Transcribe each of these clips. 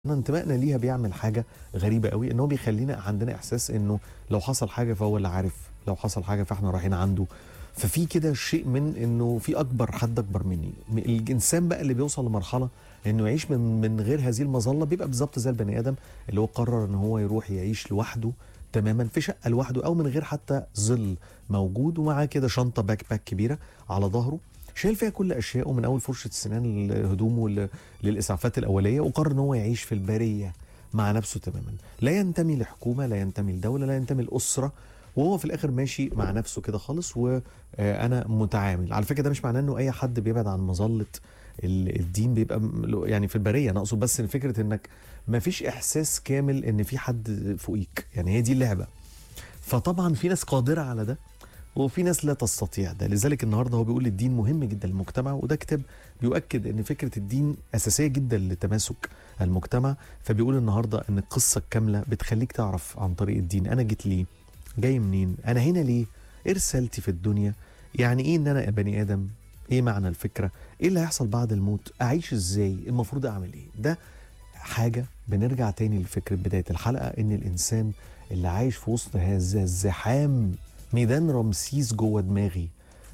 انتمائنا ليها بيعمل حاجه غريبه قوي ان هو بيخلينا عندنا احساس انه لو حصل حاجه فهو اللي عارف لو حصل حاجه فاحنا رايحين عنده ففي كده شيء من انه في اكبر حد اكبر مني الانسان بقى اللي بيوصل لمرحله انه يعيش من من غير هذه المظله بيبقى بالظبط زي البني ادم اللي هو قرر ان هو يروح يعيش لوحده تماما في شقه لوحده او من غير حتى ظل موجود ومعاه كده شنطه باك باك كبيره على ظهره شايل فيها كل اشيائه من اول فرشه السنان لهدومه ل- للاسعافات الاوليه وقرر ان هو يعيش في البريه مع نفسه تماما لا ينتمي لحكومه لا ينتمي لدوله لا ينتمي لاسره وهو في الاخر ماشي مع نفسه كده خالص وانا متعامل على فكره ده مش معناه انه اي حد بيبعد عن مظله ال- الدين بيبقى م- يعني في البريه انا اقصد بس إن فكره انك ما فيش احساس كامل ان في حد فوقيك يعني هي دي اللعبه فطبعا في ناس قادره على ده وفي ناس لا تستطيع ده لذلك النهارده هو بيقول الدين مهم جدا للمجتمع وده كتاب بيؤكد ان فكره الدين اساسيه جدا لتماسك المجتمع فبيقول النهارده ان القصه الكامله بتخليك تعرف عن طريق الدين انا جيت ليه جاي منين انا هنا ليه ايه رسالتي في الدنيا يعني ايه ان انا بني ادم ايه معنى الفكره ايه اللي هيحصل بعد الموت اعيش ازاي المفروض اعمل ايه ده حاجه بنرجع تاني لفكره بدايه الحلقه ان الانسان اللي عايش في وسط هذا الزحام ميدان رمسيس جوه دماغي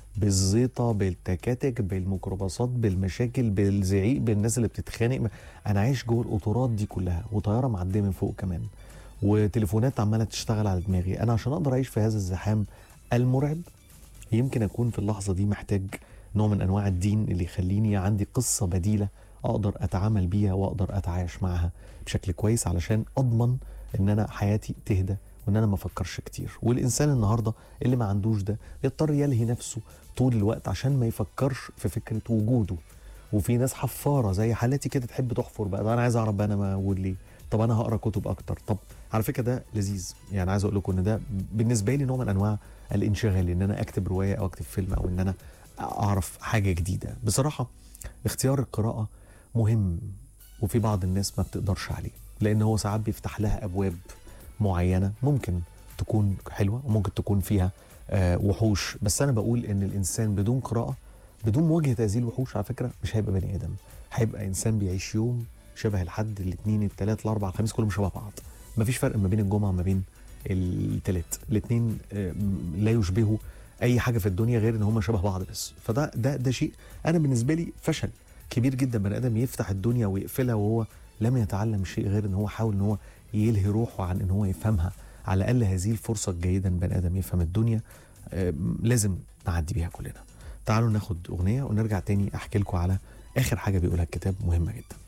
بالزيطه بالتكاتك بالميكروباصات بالمشاكل بالزعيق بالناس اللي بتتخانق انا عايش جوه القطورات دي كلها وطياره معديه من فوق كمان وتليفونات عماله تشتغل على دماغي انا عشان اقدر اعيش في هذا الزحام المرعب يمكن اكون في اللحظه دي محتاج نوع من انواع الدين اللي يخليني عندي قصه بديله اقدر اتعامل بيها واقدر اتعايش معها بشكل كويس علشان اضمن ان انا حياتي تهدى وان انا ما افكرش كتير والانسان النهارده اللي ما عندوش ده يضطر يلهي نفسه طول الوقت عشان ما يفكرش في فكره وجوده وفي ناس حفاره زي حالتي كده تحب تحفر بقى طب انا عايز اعرف بقى انا موجود ليه طب انا هقرا كتب اكتر طب على فكره ده لذيذ يعني عايز اقول لكم ان ده بالنسبه لي نوع من انواع الانشغال ان انا اكتب روايه او اكتب فيلم او ان انا اعرف حاجه جديده بصراحه اختيار القراءه مهم وفي بعض الناس ما بتقدرش عليه لان هو ساعات بيفتح لها ابواب معينه ممكن تكون حلوه وممكن تكون فيها آه، وحوش بس انا بقول ان الانسان بدون قراءه بدون مواجهه هذه الوحوش على فكره مش هيبقى بني ادم هيبقى انسان بيعيش يوم شبه الحد الاثنين الثلاث الاربع الخميس كلهم شبه بعض مفيش فرق ما بين الجمعه وما بين الثلاث الاثنين لا يشبهوا اي حاجه في الدنيا غير ان هم شبه بعض بس فده ده ده شيء انا بالنسبه لي فشل كبير جدا بني ادم يفتح الدنيا ويقفلها وهو لم يتعلم شيء غير ان هو حاول ان هو يلهي روحه عن ان هو يفهمها على الاقل هذه الفرصه الجيده ان بني ادم يفهم الدنيا آه، لازم نعدي بيها كلنا تعالوا ناخد اغنيه ونرجع تاني احكي لكم على اخر حاجه بيقولها الكتاب مهمه جدا